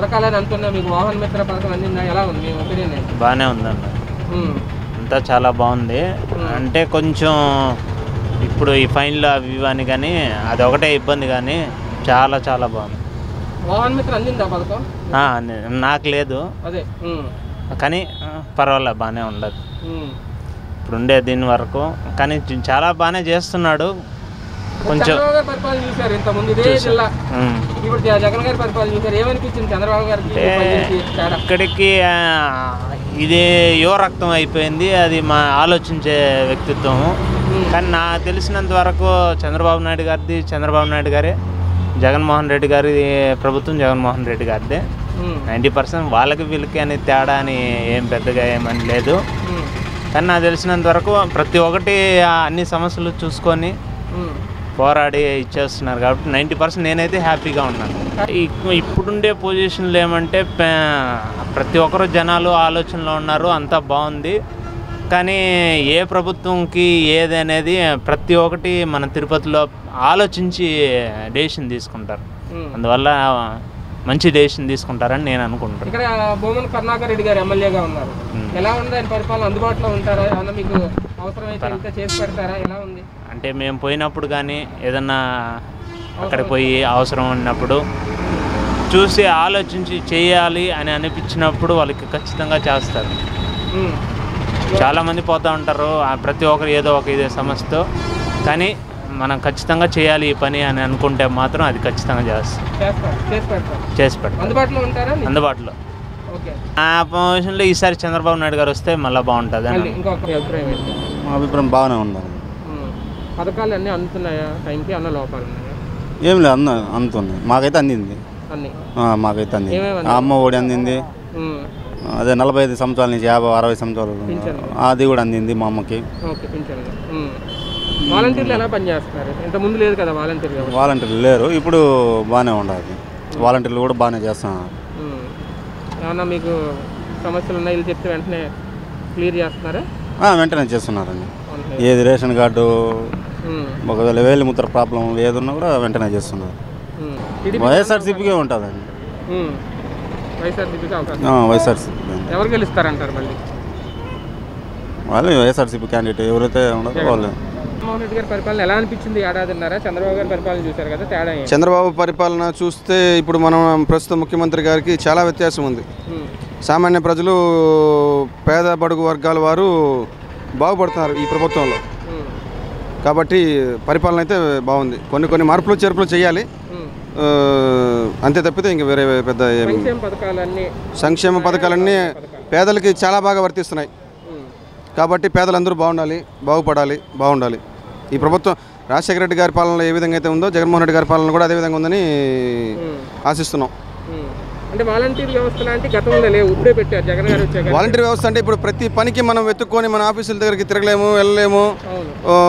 పథకాలని అంటున్నా మీకు వాహన మిత్ర పథకం అందిందా ఎలా ఉంది మీ ఒపీనియన్ ఏంటి బాగానే ఉందన్న ఉమ్, అంతా చాలా బాగుంది అంటే కొంచెం ఇప్పుడు ఈ ఫైన్లు అవి ఇవి అని కానీ అది ఒకటే ఇబ్బంది కానీ చాలా చాలా బాగుంది వాహన మిత్ర అందిందా పథకం ఆ, నే- నాకు లేదు అదే ఉమ్, కానీ ఆ, పర్వాలే బాగానే ఉండదు ఉమ్. ఇప్పుడు ఉండే దీని వరకు కానీ చ- చాలా బాగానే చేస్తున్నాడు కొంచెం చంద్రబాబు గారి పరిపాలన చూశారు ఇంత ముందు ఇదే జిల్లా ఉమ్. ఇప్పుడు జ- జగన్ గారి పరిపాలన చూశారు ఏమనిపించింది చంద్రబాబు గారికి అంటే పనిచేసి తేడా ఇక్కడికి ఆ, ఇది యువ రక్తం అయిపోయింది అది మా ఆలోచించే వ్యక్తిత్వం కానీ నాకు తెలిసినంత వరకు చంద్రబాబు నాయుడు గారిది చంద్రబాబు నాయుడు గారే జగన్మోహన్ రెడ్డి గారి ప్రభుత్వం జగన్మోహన్ రెడ్డి గారిదే ఉమ్, నైంటీ పర్సెంట్ వాళ్ళకి వీళ్ళకి అని తేడా అని ఏం పెద్దగా ఏమని లేదు ఉమ్, కానీ నాకు తెలిసినంత వరకు ప్రతి ఒక్కటి ఆ అన్ని సమస్యలు చూసుకొని ఉమ్. పోరాడి ఇచ్చేస్తున్నారు కాబట్టి నైంటీ పర్సెంట్ నేనైతే హ్యాపీగా ఉన్నాను ఇప్- ఇప్పుడుండే పొజిషన్లు ఏమంటే పే- ప్రతి ఒక్కరు జనాలు ఆలోచనలో ఉన్నారు అంతా బాగుంది కానీ ఏ ప్రభుత్వంకి ఏది అనేది ప్రతి ఒక్కటి మన తిరుపతిలో ఆలోచించి డెసిషన్ తీసుకుంటారు ఉమ్. అందువల్ల మంచి డెసిషన్ తీసుకుంటారని నేను అనుకుంటున్నాను ఇక్కడ భూమన్ కరుణాకర్ రెడ్డి గారు ఎమ్మెల్యేగా ఉన్నారు ఉమ్. ఎలా ఉంది ఆయన పరిపాలన అందుబాటులో ఉంటారా ఏమన్నా మీకు అవసరమైతే ఇంకా చేసి పెడతారా ఎలా ఉంది అంటే మేము పోయినప్పుడు కానీ ఏదన్నా అక్కడ పోయి అవసరం ఉన్నప్పుడు చూసి ఆలోచించి చేయాలి అని అనిపించినప్పుడు వాళ్ళకి ఖచ్చితంగా చేస్తారు ఉమ్, చాలామంది పోతూ ఉంటారు ఆ ప్రతి ఒక్కరు ఏదో ఒక ఇదే సమస్యతో కానీ మనం ఖచ్చితంగా చేయాలి ఈ పని అని అనుకుంటే మాత్రం అది ఖచ్చితంగా చేస్తాం చేస్తారు చేసి పెడతారు చేసి పెడతాం అందుబాటులో ఉంటారా అందుబాటులో ఓకే ఆ పొజిషన్లో ఈసారి చంద్రబాబు నాయుడు గారు వస్తే మళ్ళీ బాగుంటుంది మళ్ళీ అని ఇంకొక మీ అభిప్రాయం ఏంటి మా అభిప్రాయం బాగానే ఉందండి ఉమ్, పథకాలు అన్నీ అందుతున్నాయా టైంకి అన్న లోపాలు ఉన్నాయా ఏం లేదు అంద అందుతుంది మాకైతే అందింది అన్నీ ఆ, మాకైతే అందింది ఏమేమి ఆ అమ్మ ఒడి అందింది ఉమ్, అదే నలభై ఐదు సంవత్సరాల నుంచి యాభై అరవై సంవత్సరాలు పింఛన్. అది కూడా అందింది మా అమ్మకి ఓకే పింఛన్లు ఉమ్. వాలంటీర్లు ఎలా పనిచేస్తున్నారు ఇంత ముందు లేదు కదా వాలంటీర్ వ్యవస్థ వాలంటీర్లు లేరు ఇప్పుడు బాగానే ఉండాలి వాలంటీర్లు కూడా బాగానే చేస్తున్నారు ఉమ్. ఏమన్నా మీకు సమస్యలు ఉన్నాయి వీళ్ళు చెప్తే వెంటనే క్లియర్ చేస్తున్నారా ఆ, వెంటనే చేస్తున్నారండి అవును. ఏది రేషన్ కార్డు ఉమ్, ఒకవేళ వేలి ముద్ర ప్రాబ్లం ఏది ఉన్నా కూడా వెంటనే చేస్తున్నారు ఉమ్. టీడీపీ వైఎస్ఆర్సీపీకే ఉంటుందండి ఉమ్. వైఎస్ఆర్సీపీకి అవకాశం ఆ, వైఎస్ఆర్సీపీ ఎవరు గెలుస్తారంటారు మళ్ళీ వాళ్ళు వైఎస్ఆర్సీపీ క్యాండిడేట్ ఎవరైతే ఉన్నారో వాళ్ళు జగన్మోహన్ రెడ్డి గారి పరిపాలన ఎలా అనిపించింది ఏడాదిన్నర చంద్రబాబు గారి పరిపాలన చూశారు కదా తేడా ఏంటి? చంద్రబాబు పరిపాలన చూస్తే ఇప్పుడు మనం ప్రస్తుత ముఖ్యమంత్రి గారికి చాలా వ్యత్యాసం ఉంది ఉమ్, సామాన్య ప్రజలు పేద బడుగు వర్గాల వారు బాగుపడుతున్నారు ఈ ప్రభుత్వంలో ఉమ్, కాబట్టి పరిపాలన అయితే బాగుంది కొన్ని కొన్ని మార్పులు చేర్పులు చేయాలి ఉమ్. ఆ, అంతే తప్పితే ఇంక వేరే పెద్ద ఏం సంక్షేమ పథకాలన్నీ సంక్షేమ పథకాలన్నీ పేదలకి చాలా బాగా వర్తిస్తున్నాయి ఉమ్, కాబట్టి పేదలందరూ బాగుండాలి బాగుపడాలి బాగుండాలి ఈ ప్రభుత్వం రాజశేఖర రెడ్డి గారి పాలనలో ఏ విధంగా అయితే ఉందో జగన్మోహన్ రెడ్డి గారి పాలన కూడా అదే విధంగా ఉందని ఉమ్, ఆశిస్తున్నాం ఉమ్. అంటే వాలంటీర్ వ్యవస్థ లాంటి గతంలో లేవు ఇప్పుడే పెట్టారు జగన్ గారు వచ్చాక వాలంటీర్ వ్యవస్థ అంటే ఇప్పుడు ప్రతి పనికి మనం వెతుక్కొని మన ఆఫీసుల దగ్గరికి తిరగలేము వెళ్ళలేము అవును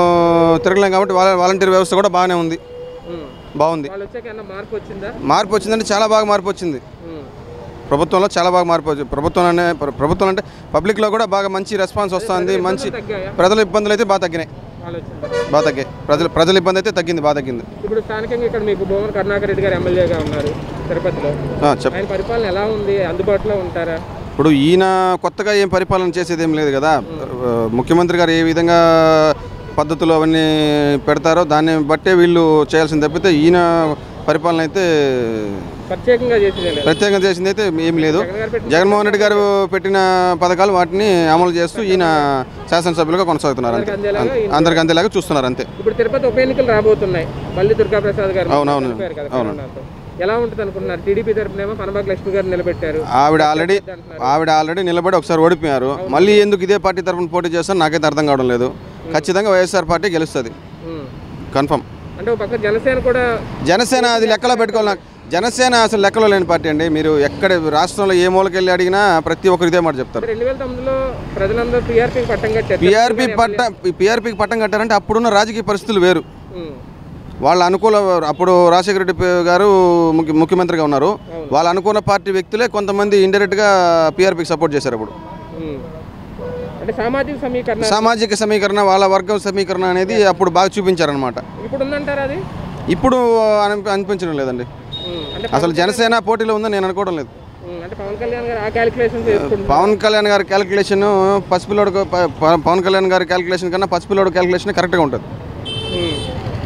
ఆ, తిరగలేము కాబట్టి వాల- వాలంటీర్ వ్యవస్థ కూడా బాగానే ఉంది ఉమ్. బాగుంది వాళ్ళు వచ్చాక ఏమన్నా మార్పు వచ్చిందా మార్పు వచ్చిందంటే చాలా బాగా మార్పు వచ్చింది ఉమ్, ప్రభుత్వంలో చాలా బాగా మార్పు వచ్చింది ప్రభుత్వం అనే ప్ర- ప్రభుత్వం అంటే పబ్లిక్లో కూడా బాగా మంచి రెస్పాన్స్ వస్తుంది మంచి తగ్గాయా ప్రజల ఇబ్బందులు అయితే బాగా తగ్గినాయి వాళ్ళు వచ్చిందా బాగా తగ్గాయి ప్రజల ప్రజల ఇబ్బంది అయితే తగ్గింది బాగా తగ్గింది ఇప్పుడు స్థానికంగా ఇక్కడ మీకు భువన్ కరుణాకర్ రెడ్డి గారు ఎమ్మెల్యేగా ఉన్నారు తిరుపతిలో ఆ, చెప్ ఆయన పరిపాలన ఎలా ఉంది అందుబాటులో ఉంటారా ఇప్పుడు ఈయన కొత్తగా ఏం పరిపాలన చేసేది ఏం లేదు కదా ఆ, ముఖ్యమంత్రి గారు ఏ విధంగా పద్ధతులు అవన్నీ పెడతారో దాన్ని బట్టే వీళ్ళు చేయాల్సింది తప్పితే ఈయన పరిపాలన అయితే ప్రత్యేకంగా చేసేదే లేదు ప్రత్యేకంగా చేసింది అయితే ఏం లేదు జగన్ గారు పెట్టిన జగన్మోహన్ రెడ్డి గారు పెట్టిన పథకాలు వాటిని అమలు చేస్తూ ఈయన శాసనసభ్యులుగా కొనసాగుతున్నారు అంతే అందరికీ అందేలాగా ఈయన- అందరికి అందేలాగా చూస్తున్నారు అంతే ఇప్పుడు తిరుపతి ఉప ఎన్నికలు రాబోతున్నాయి మళ్ళీ దుర్గా ప్రసాద్ గారు అవునవును. చనిపోయారు కదా అవును. కరోనాతో. ఎలా ఉంటుంది అనుకుంటున్నారు టీడీపీ తరపునేమో పనబాగ్ లక్ష్మి గారు నిలబెట్టారు ఆవిడ ఆల్రెడీ అంటున్నారు. ఆవిడ ఆల్రెడీ నిలబడి ఒకసారి ఓడిపోయారు మళ్ళీ ఎందుకు ఇదే పార్టీ తరఫున పోటీ చేస్తారో నాకైతే అర్థం కావడం లేదు ఖచ్చితంగా వైఎస్ఆర్ పార్టీ గెలుస్తుంది ఉమ్. కన్ఫర్మ్ అంటే ఒక పక్క జనసేన కూడా జనసేన అది లెక్కలో పెట్టుకోవాలి నాకు జనసేన అసలు లెక్కలో లేని పార్టీ అండి మీరు ఎక్కడ రాష్ట్రంలో ఏ మూలకి వెళ్ళి అడిగినా ప్రతి ఒక్కరు ఇదే మాట చెప్తారు రెండు వేల తొమ్మిదిలో ప్రజలందరూ పీఆర్పీకి పట్టం కట్టారు పీఆర్పీ పట్ట పీఆర్పీకి పట్టం కట్టారంటే అప్పుడున్న రాజకీయ పరిస్థితులు వేరు ఉమ్. వాళ్ళ అనుకూల అప్పుడు రాజశేఖర రెడ్డి పే- గారు ముఖ్య- ముఖ్యమంత్రిగా ఉన్నారు వాళ్ళ అనుకూల పార్టీ వ్యక్తులే కొంతమంది ఇండైరెక్ట్గా పీఆర్పీకి సపోర్ట్ చేశారు అప్పుడు ఉమ్. అంటే సామాజిక సమీకరణ సామాజిక సమీకరణ వాళ్ళ వర్గం సమీకరణ అనేది అప్పుడు బాగా చూపించారనమాట ఇప్పుడు ఉందంటారా అది ఇప్పుడు అనిపి- అనిపించడం లేదండి ఉమ్. అంటే అసలు జనసేన పోటీలో ఉందని నేను అనుకోవడం లేదు అంటే పవన్ కళ్యాణ్ గారు ఆ క్యాలిక్యులేషన్ చేసుకుంటున్నారు పవన్ కళ్యాణ్ గారి క్యాలిక్యులేషన్ పసిపిల్లోడు ప- ప- పవన్ కళ్యాణ్ గారి క్యాలిక్యులేషన్ కన్నా పసిపిల్లోడు క్యాలిక్యులేషన్ కరెక్ట్గా ఉంటుంది ఉమ్.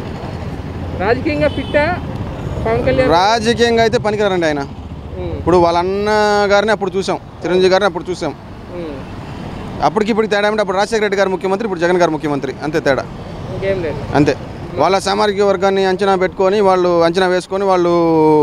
రాజకీయంగా ఫిట్టా పవన్ కళ్యాణ్ రాజకీయంగా అయితే పనికిరారండి ఆయన ఉమ్, ఇప్పుడు వాళ్ళ అన్న గారిని అప్పుడు చూసాం చిరంజీవి గారిని అప్పుడు చూసాం ఉమ్. అప్పటికి ఇప్పుడు తేడా అంటే అప్పుడు రాజశేఖర రెడ్డి గారు ముఖ్యమంత్రి ఇప్పుడు జగన్ గారు ముఖ్యమంత్రి అంతే తేడా ఇంకేం లేదు అంతే వాళ్ళ సామాజిక వర్గాన్ని అంచనా పెట్టుకొని వాళ్ళు అంచనా వేసుకొని వాళ్ళు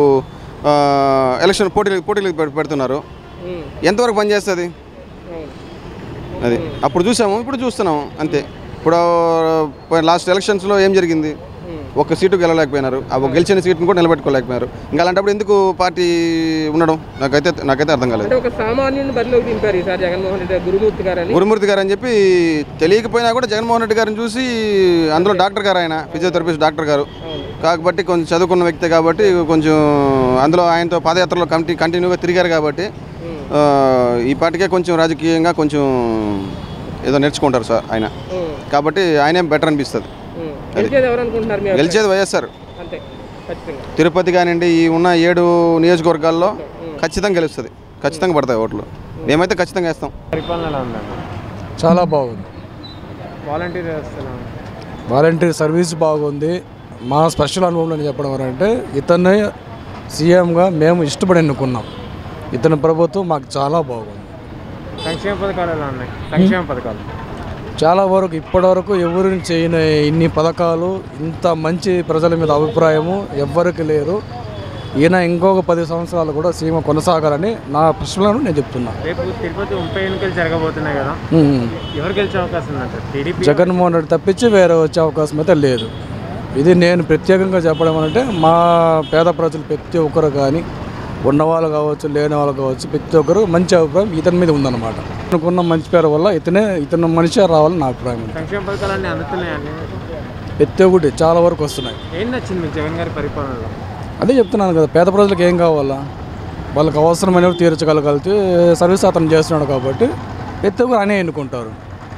ఆ, ఎలక్షన్ పోటీలు పోటీలు పె- పెడుతున్నారు ఉమ్, ఎంతవరకు పనిచేస్తుంది అవును. అది అప్పుడు చూసాము ఇప్పుడు చూస్తున్నాము అంతే ఇప్పుడు లాస్ట్ ఎలక్షన్స్లో ఏం జరిగింది ఉమ్. ఒక్క సీటు గెలవలేకపోయినారు ఆ ఒక గెలిచిన సీటును కూడా నిలబెట్టుకోలేకపోయినారు ఇంకా అలాంటప్పుడు ఎందుకు పార్టీ ఉండడం నాకైతే నాకైతే అర్థం కాలేదు అంటే ఒక సామాన్యుని బరిలోకి దింపారు ఈసారి జగన్మోహన్ రెడ్డి గారు, గురుమూర్తి గారు అని గురుమూర్తి గారు అని చెప్పి తెలియకపోయినా కూడా జగన్మోహన్ రెడ్డి గారిని చూసి అందులో డాక్టర్ గారు ఆయన ఫిజియోథెరపిస్ట్ డాక్టర్ గారు అవును కాబట్టి కొంచెం చదువుకున్న వ్యక్తి కాబట్టి కొంచెం అందులో ఆయనతో పాదయాత్రలో కమిటీ కంటిన్యూగా తిరిగారు కాబట్టి ఉమ్, ఆ, ఈ పార్టీకే కొంచెం రాజకీయంగా కొంచెం ఏదో నేర్చుకుంటారు సార్ ఆయన ఉమ్, కాబట్టి ఆయనే బెటర్ అనిపిస్తుంది ఉమ్. గెలిచేది ఎవరు అనుకుంటున్నారు మీరు గెలిచేది వైఎస్ఆర్ అంతే ఖచ్చితంగా తిరుపతి కానివ్వండి ఈ ఉన్న ఏడు నియోజకవర్గాల్లో ఖచ్చితంగా గెలుస్తుంది ఖచ్చితంగా పడతాయి ఓట్లు మేమైతే ఖచ్చితంగా వేస్తాం పరిపాలన ఎలా ఉందండి చాలా బాగుంది వాలంటీర్ వ్యవస్థ వాలంటీర్ సర్వీస్ బాగుంది మా స్పెషల్ అనుభవం అని చెప్పడం అంటే ఇతన్ని సీఎంగా మేము ఇష్టపడి ఎన్నుకున్నాం ఇతని ప్రభుత్వం మాకు చాలా బాగుంది సంక్షేమ పథకాలు ఎలా ఉన్నాయి సంక్షేమ పథకాలు చాలా వరకు ఇప్పటివరకు ఎవరిని చేయని ఇన్ని పథకాలు ఇంత మంచి ప్రజల మీద అభిప్రాయము ఎవ్వరికి లేరు ఈయన ఇంకొక పది సంవత్సరాలు కూడా సీమ కొనసాగాలని నా ప్రశ్నలను నేను చెప్తున్నా రేపు తిరుపతి ఉప ఎన్నికలు జరగబోతున్నాయి కదా ఉమ్. ఎవరు గెలిచే అవకాశం ఉందంటారు టీడీపీ జగన్మోహన్ రెడ్డి తప్పించి వేరే వచ్చే అవకాశం అయితే లేదు ఇది నేను ప్రత్యేకంగా చెప్పడం అంటే మా పేద ప్రజలు ప్రతి ఒక్కరు కానీ ఉన్నవాళ్ళు కావచ్చు లేని వాళ్ళు కావచ్చు ప్రతి ఒక్కరు మంచి అభిప్రాయం ఇతని మీద ఉందన్నమాట అనుకున్న మంచి పేరు వల్ల ఇతనే ఇతను మనిషి రావాలని నా అభిప్రాయం ఉంది. సంక్షేమ పథకాలన్నీ అందుతున్నాయండి ప్రతి ఒక్కటి చాలా వరకు వస్తున్నాయి ఏం నచ్చింది మీకు జగన్ గారి పరిపాలనలో అదే చెప్తున్నాను కదా పేద ప్రజలకు ఏం కావాలా వాళ్ళకి అవసరమైనవి తీర్చగలగలిగితే సర్వీస్ అతను చేస్తున్నాడు కాబట్టి ప్రతి ఒక్కరు అనే ఎన్నుకుంటారు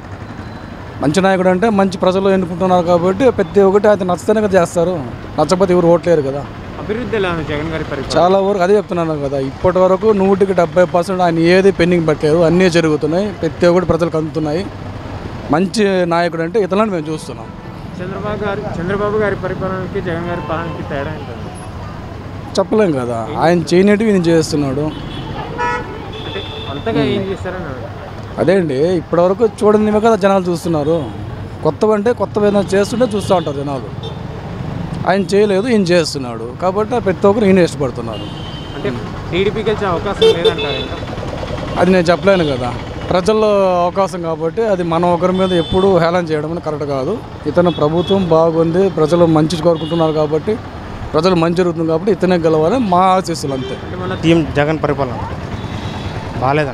మంచి నాయకుడు అంటే మంచి ప్రజలు ఎన్నుకుంటున్నారు కాబట్టి ప్రతి ఒక్కటి అతను నచ్చితేనే కదా చేస్తారు నచ్చకపోతే ఎవరు ఓట్లేరు కదా అభివృద్ధి ఎలా ఉంది జగన్ గారి పరిపాలన చాలా వరకు అదే చెప్తున్నాను కదా ఇప్పటి వరకు నూటికి డెబ్బై పర్సెంట్ ఆయన ఏది పెండింగ్ పెట్టారు అన్నీ జరుగుతున్నాయి ప్రతి ఒక్కటి ప్రజలకు అందుతున్నాయి మంచి నాయకుడు అంటే ఇతరులను మేము చూస్తున్నాం చంద్రబాబు గారి చంద్రబాబు గారి పరిపాలనకి జగన్ గారి పాలనకి తేడా ఏంటండి చెప్పలేం కదా ఆయన చేయనట్టు ఈయన చేస్తున్నాడు అంటే అంతగా ఏం చేస్తారని అడుగుతా. అదే అండి ఇప్పటివరకు చూడనివే కదా జనాలు చూస్తున్నారు కొత్తవి అంటే కొత్తవి ఏదైనా చేస్తుంటే చూస్తూ ఉంటారు జనాలు ఆయన చేయలేదు ఈయన చేస్తున్నాడు కాబట్టి ప్రతి ఒక్కరు ఈయన ఇష్టపడుతున్నారు అంటే టీడీపీకి వచ్చే అవకాశం లేదంటారు ఇంకా అది నేను చెప్పలేను కదా ప్రజల్లో అవకాశం కాబట్టి అది మనం ఒకరి మీద ఎప్పుడూ హేళన చేయడం అనేది కరెక్ట్ కాదు ఇతను ప్రభుత్వం బాగుంది ప్రజలు మంచి కోరుకుంటున్నారు కాబట్టి ప్రజలు మంచి జరుగుతుంది కాబట్టి ఇతనే గెలవాలి మా ఆశీస్సులు అంతే అంటే మన సీఎం జగన్ పరిపాలన బాగాలేదన్న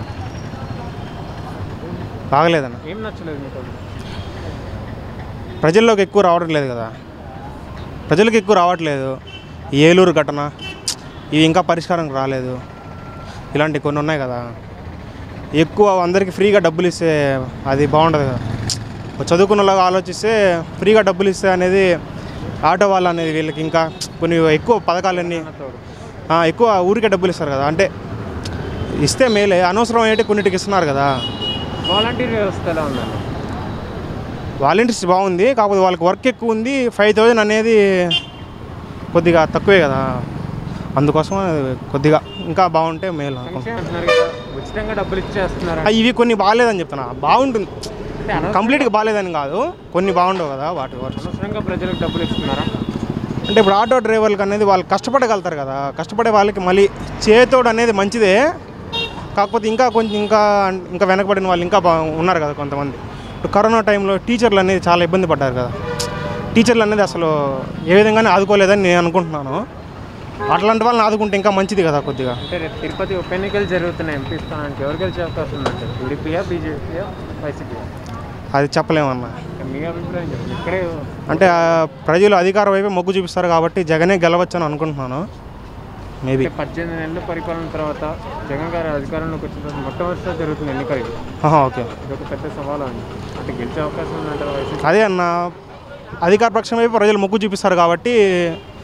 బాగలేదన్న ఏం నచ్చలేదు మీకు ప్రజల్లోకి ఎక్కువ రావడం లేదు కదా ప్రజలకు ఎక్కువ రావట్లేదు ఈ ఏలూరు ఘటన ఇవి ఇంకా పరిష్కారం రాలేదు ఇలాంటి కొన్ని ఉన్నాయి కదా ఎక్కువ అందరికీ ఫ్రీగా డబ్బులు ఇస్తే అది బాగుండదు కదా చదువుకున్నలాగా ఆలోచిస్తే ఫ్రీగా డబ్బులు ఇస్తే అనేది ఆటో వాళ్ళు అనేది వీళ్ళకి ఇంకా కొన్ని ఎక్కువ పథకాలన్నీ ఆ, ఎక్కువ ఊరికే డబ్బులు ఇస్తారు కదా అంటే ఇస్తే మేలే అనవసరం ఏంటి కొన్నిటికి ఇస్తున్నారు కదా వాలంటీర్ వ్యవస్థ ఎలా ఉందండి వాలంటీర్స్ బాగుంది కాకపోతే వాళ్ళకి వర్క్ ఎక్కువ ఉంది ఫైవ్ థౌజండ్ అనేది కొద్దిగా తక్కువే కదా అందుకోసం కొద్దిగా ఇంకా బాగుంటే మేలు అనుకుంటున్నా. సంక్షేమం అంటున్నారు కదా ఉచితంగా డబ్బులు ఇచ్చేస్తున్నారు ఆ, ఇవి కొన్ని బాగాలేదని చెప్తున్నా బాగుంటుంది కంప్లీట్గా బాగాలేదని కాదు కొన్ని బాగుండవు కదా వాటి వాటి అనవసరంగా ప్రజలకు డబ్బులు ఇస్తున్నారా అంటే ఇప్పుడు ఆటో డ్రైవర్లకు అనేది వాళ్ళు కష్టపడగలుగుతారు కదా కష్టపడే వాళ్ళకి మళ్ళీ చేతోడు అనేది మంచిదే కాకపోతే ఇంకా కొంచెం ఇంకా ఇంకా వెనకబడిన వాళ్ళు ఇంకా బా ఉన్నారు కదా కొంతమంది ఇప్పుడు కరోనా టైంలో టీచర్లు అనేది చాలా ఇబ్బంది పడ్డారు కదా టీచర్లు అనేది అసలు ఏ విధంగానే ఆదుకోలేదని నేను అనుకుంటున్నాను అట్లాంటి వాళ్ళని ఆదుకుంటే ఇంకా మంచిది కదా కొద్దిగా అంటే రేపు తిరుపతి ఉప ఎన్నికలు జరుగుతున్నాయి ఎంపీ స్థానానికి ఎవరు గెలిచే అవకాశం ఉందంటే టీడీపీయా బీజేపీయా వైసీపీయా అది చెప్పలేమన్నా మీ అభిప్రాయం చెప్పండి ఇక్కడే అంటే ఆ, ప్రజలు అధికారం వైపే మొగ్గు చూపిస్తారు కాబట్టి జగనే గెలవచ్చని అనుకుంటున్నాను మేబీ అంటే పద్దెనిమిది నెలల పరిపాలన తర్వాత జగన్ గారు అధికారంలోకి వచ్చిన తర్వాత మొట్టమొదటిసారి జరుగుతుంది ఎన్నికలు ఇది. ఓకే ఇది ఒక పెద్ద సవాల్ అండి అంటే గెలిచే అవకాశం ఉందంటారు వైసీపీ అదే అన్న అధికార పక్షం వైపు ప్రజలు మొగ్గు చూపిస్తారు కాబట్టి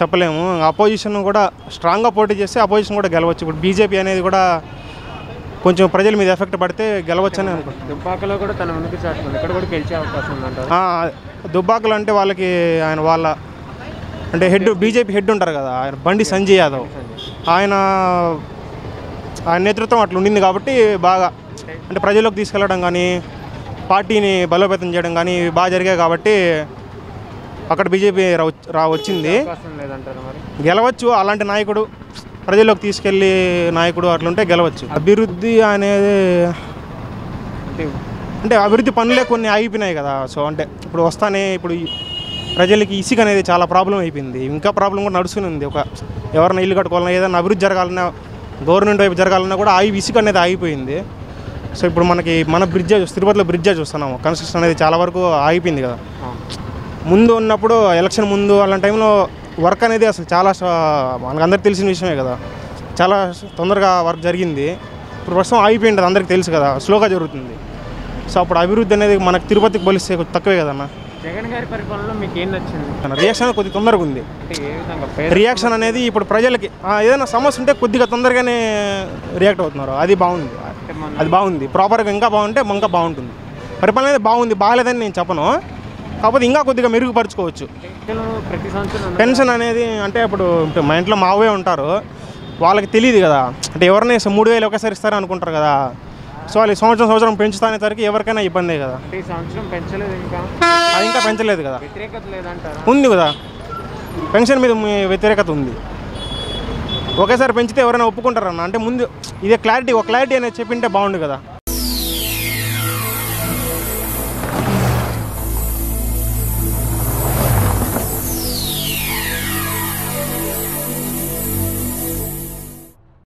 చెప్పలేము అపోజిషన్ కూడా స్ట్రాంగ్గా పోటీ చేస్తే అపోజిషన్ కూడా గెలవచ్చు ఇప్పుడు బీజేపీ అనేది కూడా కొంచెం ప్రజల మీద ఎఫెక్ట్ పడితే గెలవచ్చని అనుకుంటున్నాను దుబ్బాకలో కూడా తన ఉనికి చాటుకుంది ఇక్కడ కూడా గెలిచే అవకాశం ఉందంటారు ఆ, దుబ్బాకలు అంటే వాళ్ళకి ఆయన వాళ్ళ అంటే హెడ్ బీజేపీ హెడ్ ఉంటారు కదా ఆయన బండి సంజయ్ యాదవ్ ఆయన ఆయన నేతృత్వం అట్లా ఉండింది కాబట్టి బాగా అంటే ప్రజల్లోకి తీసుకెళ్ళడం కానీ పార్టీని బలోపేతం చేయడం కానీ ఇవి బాగా జరిగాయి కాబట్టి అక్కడ బీజేపీ రా రా వచ్చింది అవకాశం లేదంటారు మరి గెలవచ్చు అలాంటి నాయకుడు ప్రజల్లోకి తీసుకెళ్ళి నాయకుడు అట్లుంటే గెలవచ్చు అభివృద్ధి అనేది అంటే అంటే అభివృద్ధి పనులే కొన్ని ఆగిపోయినాయి కదా సో అంటే ఇప్పుడు వస్తానే ఇప్పుడు ఈ ప్రజలకి ఇసుక అనేది చాలా ప్రాబ్లం అయిపోయింది ఇంకా ప్రాబ్లం కూడా నడుస్తూనే ఉంది ఒక ఎవరైనా ఇల్లు కట్టుకోవాలన్నా ఏదైనా అభివృద్ధి జరగాలన్నా గవర్నమెంట్ వైపు జరగాలన్నా కూడా ఆగి ఇసుక అనేది ఆగిపోయింది సో ఇప్పుడు మనకి మన బ్రిడ్జే తిరుపతిలో బ్రిడ్జే చూస్తున్నాము కన్స్ట్రక్షన్ అనేది చాలా వరకు ఆగిపోయింది కదా ముందు ఉన్నప్పుడు ఎలక్షన్ ముందు అలాంటి టైంలో వర్క్ అనేది అసలు చాలా స- మనకందరికి తెలిసిన విషయమే కదా చాలా తొందరగా వర్క్ జరిగింది ఇప్పుడు ప్రస్తుతం ఆగిపోయింది అందరికీ తెలుసు కదా స్లోగా జరుగుతుంది సో అప్పుడు అభివృద్ధి అనేది మనకు తిరుపతికి పోలిస్తే కొంచెం తక్కువే కదన్న జగన్ గారి పరిపాలనలో మీకు ఏం నచ్చింది రియాక్షన్ కొద్దిగా తొందరగా ఉంది అంటే ఏ విధంగా పేద రియాక్షన్ అనేది ఇప్పుడు ప్రజలకి ఆ, ఏదైనా సమస్య ఉంటే కొద్దిగా తొందరగానే రియాక్ట్ అవుతున్నారు అది బాగుంది అంటే మన అది బాగుంది ప్రాపర్గా ఇంకా బాగుంటే ఇంకా బాగుంటుంది పరిపాలన అనేది బాగుంది బాగాలేదని నేను చెప్పను కాకపోతే ఇంకా కొద్దిగా మెరుగుపరచుకోవచ్చు పెన్షన్ ప్రతి సంవత్సరం ఉన్న- పెన్షన్ అనేది అంటే ఇప్పుడు ఇప్పుడు మా ఇంట్లో మావే ఉంటారు వాళ్ళకి తెలియదు కదా అంటే ఎవరిని మూడు వేలు ఒకేసారి ఇస్తారని అనుకుంటారు కదా సో వాళ్ళు ఈ సంవత్సరం సంవత్సరం పెంచుతానేసరికి ఎవరికైనా ఇబ్బందే కదా అంటే ఈ సంవత్సరం పెంచలేదు ఇంకా అది ఇంకా పెంచలేదు కదా వ్యతిరేకత లేదంటారా ఉంది కదా పెన్షన్ మీద మీ వ్యతిరేకత ఉంది ఒకేసారి పెంచితే ఎవరైనా ఒప్పుకుంటారన్న అంటే ముందు ఇదే క్లారిటీ ఒక క్లారిటీ అనేది చెప్పింటే బాగుండు కదా